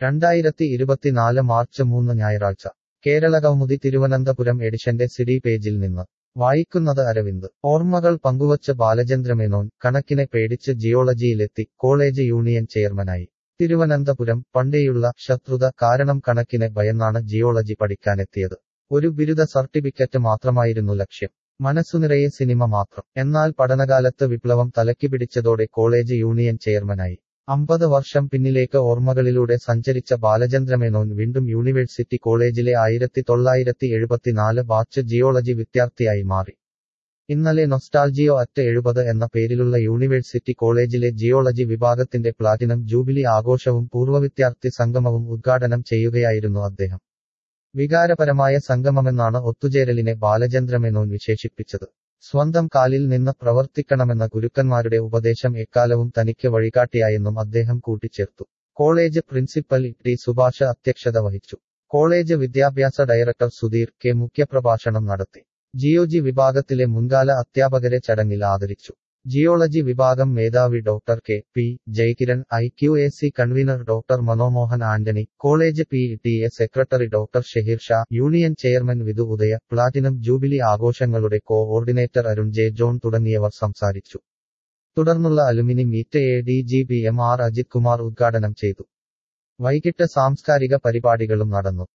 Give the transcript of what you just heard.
രണ്ടായിരത്തി ഇരുപത്തിനാല് മാർച്ച് മൂന്ന് ഞായറാഴ്ച കേരള കൗമുദി തിരുവനന്തപുരം എഡിഷന്റെ സിഡി പേജിൽ നിന്ന് വായിക്കുന്നത് അരവിന്ദ് ഓർമ്മകൾ പങ്കുവച്ച് ബാലചന്ദ്രമേനോൻ കണക്കിനെ പേടിച്ച് ജിയോളജിയിലെത്തി കോളേജ് യൂണിയൻ ചെയർമാനായി തിരുവനന്തപുരം പണ്ടേയുള്ള ശത്രുത കാരണം കണക്കിനെ ഭയന്നാണ് ജിയോളജി പഠിക്കാനെത്തിയത് ഒരു ബിരുദ സർട്ടിഫിക്കറ്റ് മാത്രമായിരുന്നു ലക്ഷ്യം മനസ്സുനിറയെ സിനിമ മാത്രം എന്നാൽ പഠനകാലത്ത് വിപ്ലവം തലയ്ക്ക് പിടിച്ചതോടെ കോളേജ് യൂണിയൻ ചെയർമാനായി അമ്പത് വർഷം പിന്നിലേക്ക് ഓർമ്മകളിലൂടെ സഞ്ചരിച്ച ബാലചന്ദ്രമേനോൻ വീണ്ടും യൂണിവേഴ്സിറ്റി കോളേജിലെ ആയിരത്തി തൊള്ളായിരത്തി എഴുപത്തിനാല് ബാച്ച് ജിയോളജി വിദ്യാർത്ഥിയായി മാറി ഇന്നലെ നൊസ്റ്റാൾജിയോ അറ്റ് എഴുപത് എന്ന പേരിലുള്ള യൂണിവേഴ്സിറ്റി കോളേജിലെ ജിയോളജി വിഭാഗത്തിന്റെ പ്ലാറ്റിനം ജൂബിലി ആഘോഷവും പൂർവ്വവിദ്യാർത്ഥി സംഗമവും ഉദ്ഘാടനം ചെയ്യുകയായിരുന്നു അദ്ദേഹം വികാരപരമായ സംഗമമെന്നാണ് ഒത്തുചേരലിനെ ബാലചന്ദ്രമേനോൻ വിശേഷിപ്പിച്ചത് സ്വന്തം കാലിൽ നിന്ന് പ്രവർത്തിക്കണമെന്ന ഗുരുക്കന്മാരുടെ ഉപദേശം എക്കാലവും തനിക്ക് വഴികാട്ടിയായെന്നും അദ്ദേഹം കൂട്ടിച്ചേർത്തു കോളേജ് പ്രിൻസിപ്പൽ ടി സുഭാഷ് അധ്യക്ഷത വഹിച്ചു കോളേജ് വിദ്യാഭ്യാസ ഡയറക്ടർ സുധീർ കെ മുഖ്യപ്രഭാഷണം നടത്തി ജിയോജി വിഭാഗത്തിലെ മുൻകാല അധ്യാപകരെ ചടങ്ങിൽ ആദരിച്ചു ജിയോളജി വിഭാഗം മേധാവി doctor K P Jayakiran I Q A C convener doctor Manomohan Antony college P T A secretary doctor Shaheer Shah union chairman Vidhu Udaya platinum jubilee ആഘോഷങ്ങളുടെ കോഓർഡിനേറ്റർ അരുൺ ജെ ജോൺ തുടങ്ങിയവർ സംസാരിച്ചു തുടർന്നുള്ള alumni meet A D G P M R Ajith Kumar ഉദ്ഘാടനം ചെയ്തു വൈകിട്ട് സാംസ്കാരിക പരിപാടികളും നടന്നു